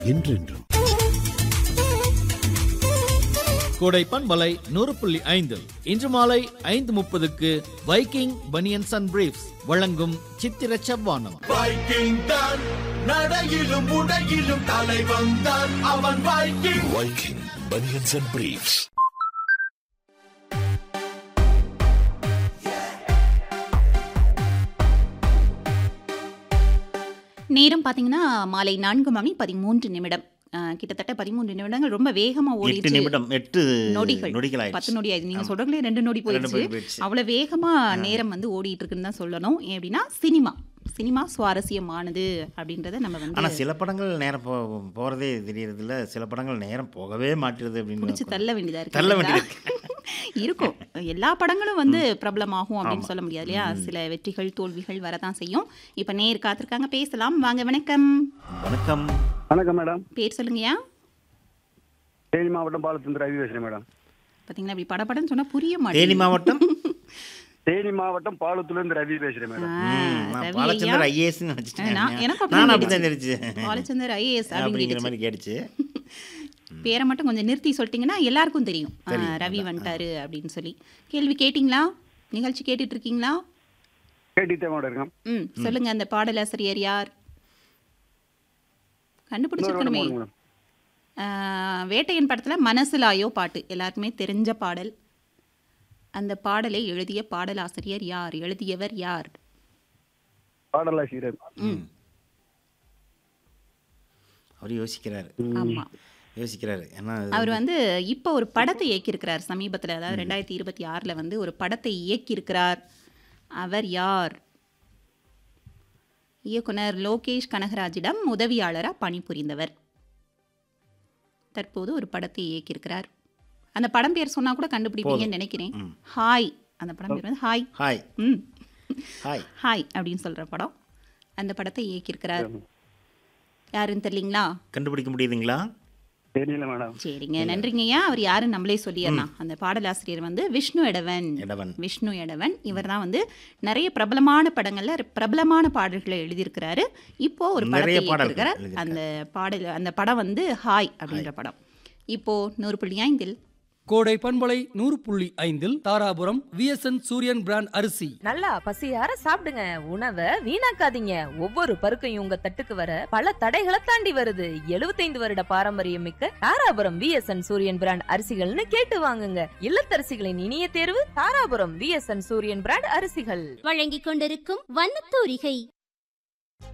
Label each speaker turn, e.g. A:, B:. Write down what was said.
A: என்றென்றும்
B: கோடை பண்பலை நூறு புள்ளி ஐந்து இன்று மாலை ஐந்து முப்பதுக்கு வைக்கிங் பனியன்ஸ் அண்ட் பிரீஃப்ஸ் வழங்கும் சித்திர செவ்வானம்
C: வைக்கிங் தான் நடையிலும் உடையிலும் தலைவன் தான் அவன் Viking
A: Viking banians and briefs
D: நேரம் பார்த்தீங்கன்னா மாலை நான்கு மணி பதிமூன்று நிமிடம் அஹ், கிட்டத்தட்ட பதிமூன்று நிமிடங்கள் ரொம்ப வேகமா
E: எட்டு
D: ஓடிச்சு
E: நிமிடம் எட்டு
D: நொடிகள்
E: நொடிகள்
D: பத்து
E: ஆயிடுச்சு
D: நொடி ஆயிடுச்சு நீங்க
E: ஆமா.
D: சொல்றீங்களே ரெண்டு நொடி
E: ரெண்டு
D: போயிடுச்சு
E: நொடி போயிடுச்சு.
D: அவ்வளவு வேகமா நேரம் வந்து ஓடிட்டு இருக்குன்னு தான் சொல்லணும் ஏன் அப்படின்னா சினிமா சினிமா சுவாரஸ்யமானது அப்படின்றத நம்ம
E: ஆனா
D: வந்து
E: சில படங்கள் நேரம் போ போறதே தெரியறது இல்ல சில படங்கள் நேரம் போகவே மாட்டுறது
D: பிடிச்சு
E: அப்படின்னு
D: தள்ள வேண்டியதா இருக்கு
E: தள்ள
D: இல்லைங்களா?
E: வேண்டியது
D: இருக்கும் எல்லா படங்களும் வந்து பிரபலமாகும் அப்படின்னு
E: ஆமா.
D: சொல்ல முடியாது இல்லையா சில வெற்றிகள் தோல்விகள் வரதான் செய்யும் இப்ப நேர் காத்திருக்காங்க பேசலாம் வாங்க வணக்கம்
E: வணக்கம்
F: வணக்கம் மேடம்
D: பேர் சொல்லுங்கய்யா
F: தேனி மாவட்டம் பாலச்சந்திர ரவி பேசுறேன் மேடம்
D: பாத்தீங்களா இப்படி படபடன்னு சொன்னா புரிய
E: தேனி
D: மாட்டேங்குது
E: மாவட்டம்
F: தேனி மாவட்டம் பாலத்துல ரவி பேசுறேன் மேடம்
D: ஆ,
E: ம், நான்
D: ரவி
E: பாலச்சந்தர்
D: ஐயா.
E: ஐஏஎஸ்
D: நான்
E: வச்சுட்டேன்
D: எனக்கு
E: நான்
D: அப்படிதான்
E: அப்படிதான்
D: கேட்டுச்சு.
E: நினைச்சேன்
D: பாலச்சந்தர் ஐஏஎஸ்
E: அப்படிங்கிற
D: அப்படின்னு
E: மாதிரி கேட்டுச்சு
D: பேரை மட்டும் கொஞ்சம் நிறுத்தி சொல்லிட்டீங்கன்னா எல்லாருக்கும் தெரியும் ஆ,
E: தெரியும்,
D: ரவி
E: அதான்.
D: வந்துட்டாரு அப்படின்னு சொல்லி கேள்வி கேட்டிங்களா நிகழ்ச்சி கேட்டுட்டு இருக்கீங்களா
F: கேட்டுட்டே மேடம் இருக்கேன்
D: ம் சொல்லுங்க அந்த பாடலாசிரியர் யார்
F: இன்னொரு
D: கண்டுபிடிச்சிருக்கணுமே
F: மேடம் மேடம்.
D: ஆ, வேட்டையன் படத்துல மனசுலாயோ பாட்டு எல்லாருக்குமே தெரிஞ்ச பாடல் அந்த பாடலை எழுதிய பாடலாசிரியர் யார் எழுதியவர் யார்
F: பாடலாசிரியர்
E: அவர் யோசிக்கிறாரு
D: ஆமா
E: யோசிக்கிறாரு ஏன்னா அது
D: அவர் வந்து இப்போ ஒரு படத்தை இயக்கியிருக்கிறார் சமீபத்தில் அதாவது ரெண்டாயிரத்தி இருபத்தி ஆறில் வந்து ஒரு படத்தை இயக்கியிருக்கிறார் அவர் யார் இயக்குனர் லோகேஷ் கனகராஜிடம் உதவியாளராக பணிபுரிந்தவர் தற்போது ஒரு படத்தை இயக்கியிருக்கிறார் அந்த படம் பேர் சொன்னா கூட கண்டுபிடிப்பீங்கன்னு நினைக்கிறேன்
E: ம்.
D: ஹாய் அந்த படம் பேர் வந்து hi
E: hi
D: hmm
E: hi
D: hi அப்படின்னு சொல்ற படம் அந்த படத்தை இயக்கியிருக்கிறார் யாருன்னு தெரியலீங்களா
E: கண்டுபிடிக்க முடியுதுங்களா
F: தெரியல மேடம்
D: சரிங்க நன்றிங்கய்யா அவர் யாருன்னு நம்மளே சொல்லிடலாம் அந்த பாடலாசிரியர் வந்து விஷ்ணு எடவன்
E: எடவன்
D: விஷ்ணு எடவன் இவர் தான் வந்து நிறைய பிரபலமான படங்கள்ல பிரபலமான பாடல்களை எழுதியிருக்கிறாரு இப்போ ஒரு
E: நிறைய
D: படத்தை
E: பாடல்கள்
D: இயக்கியிருக்கிறார்
E: எழுதியிருக்காரு.
D: அந்த பாடல் அந்த படம் வந்து ஹாய் அப்படின்ற படம் இப்போ நூறு புள்ளி ஐந்தில்
G: கோடை பண்பலை நூறு புள்ளி ஐந்தில் தாராபுரம் விஎஸ்என் சூரியன் பிராண்ட் அரிசி
H: நல்லா பசியார சாப்பிடுங்க உணவை வீணாக்காதீங்க ஒவ்வொரு பருக்கையும் உங்க தட்டுக்கு வர பல தடைகளை தாண்டி வருது 75 வருட பாரம்பரியம் மிக்க தாராபுரம் விஎஸ்என் சூரியன் பிராண்ட் அரிசிகள்னு கேட்டு வாங்குங்க இல்லத்தரசிகளின் இனிய தேர்வு தாராபுரம் விஎஸ்என் சூரியன் பிராண்ட் அரிசிகள்
I: வழங்கிக் கொண்டிருக்கும் வண்ணத்தூரிகை